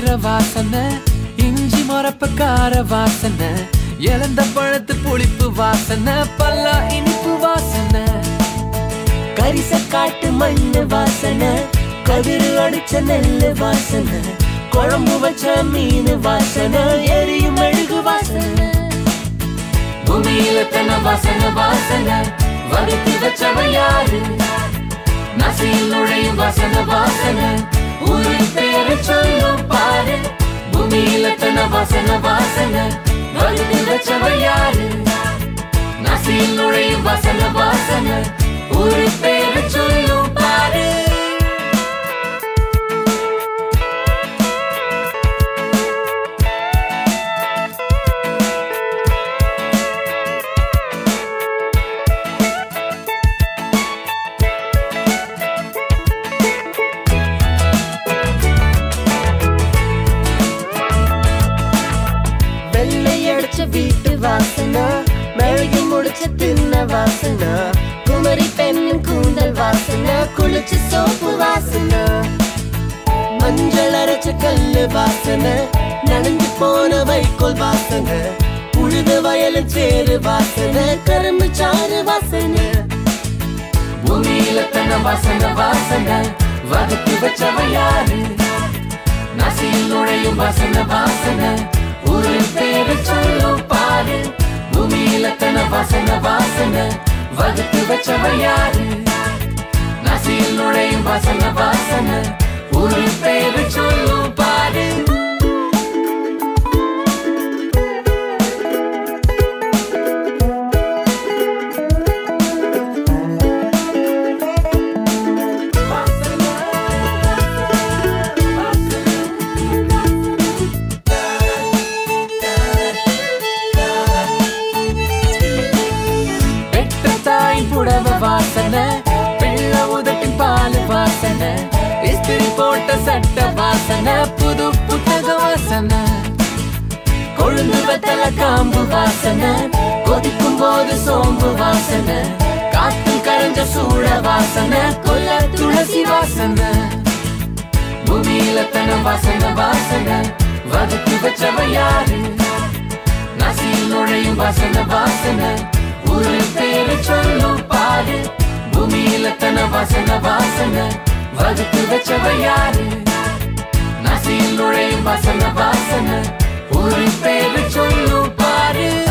ஈர வாசனை இஞ்சி மொரப்ப கார வாசனை இழந்த பழத்து புளிப்பு வாசனை பல்லா இனிப்பு வாசனை கரிச காட்டு மண்ணு வாசனை கதிரு அடிச்ச நெல்லு வாசனை குழம்பு வச்ச மீன் வாசனை எரியும் மெழுகு வாசனை பூமியில தன வாசனை வாசனை வகுத்து வச்சவ யாரு நசியில் நுழையும் வாசனை வாசனை ஊரின் பேரை சொல்லும் பாரு பூமியில தன வாசனை வாசனை வகுத்து வச்சவ யாரு நசியில் நுழையும் வாசனை வாசனை ஊரின் பேரை சொல்லும் பாரு வெள்ளை அடிச்ச வீட்டு வாசனை மெழுகி முடிச்ச தின்ன வாசனை குமரி பெண்ணின் கூந்தல் வாசனை குளிச்ச சோப்பு வாசனை மஞ்சள் அரைச்ச கல்லு வாசனை நனைஞ்சு போன வைக்கோல் வாசனை உழுத வயலு சேரு வாசனை கரும்பு சாறு வாசனை பூமியில தன வாசனை வாசனை வகுத்து வச்சவ யாரு நசியில் நுழையும் வாசனை வாசனை ஊரின் பேரு சொல்லும் பாரு பூமியில தன வாசனை வாசனை வகுத்து வச்சவ யாரு நசியில் நுழையும் வாசனை வாசனை ஊரின் பேரு சொல்லும் பாரு பெற்ற தாயின் புடவ வாசனை பிள்ளை உதட்டின் பால் வாசனை இஸ்திரி போட்ட சட்ட வாசனை புது புத்தக வாசனை கொழுந்து வெத்தல காம்பு வாசனை கொதிக்கும் போது சோம்பு வாசனை காத்தில் கரைஞ்ச சூழ வாசனை கொல்ல துளசி வாசனை பூமியில தன வாசனை வாசனை வகுத்து வச்சவ யாரு நசியில் நுழையும் வாசனை வாசனை ஊரின் பேரு சொல்லும் பாரு பூமியில தன வாசனை வாசனை வகுத்து வச்சவ யாரு நசியில் நுழையும் வாசனை வாசனை ஊரின் பேரு சொல்லும் பாரு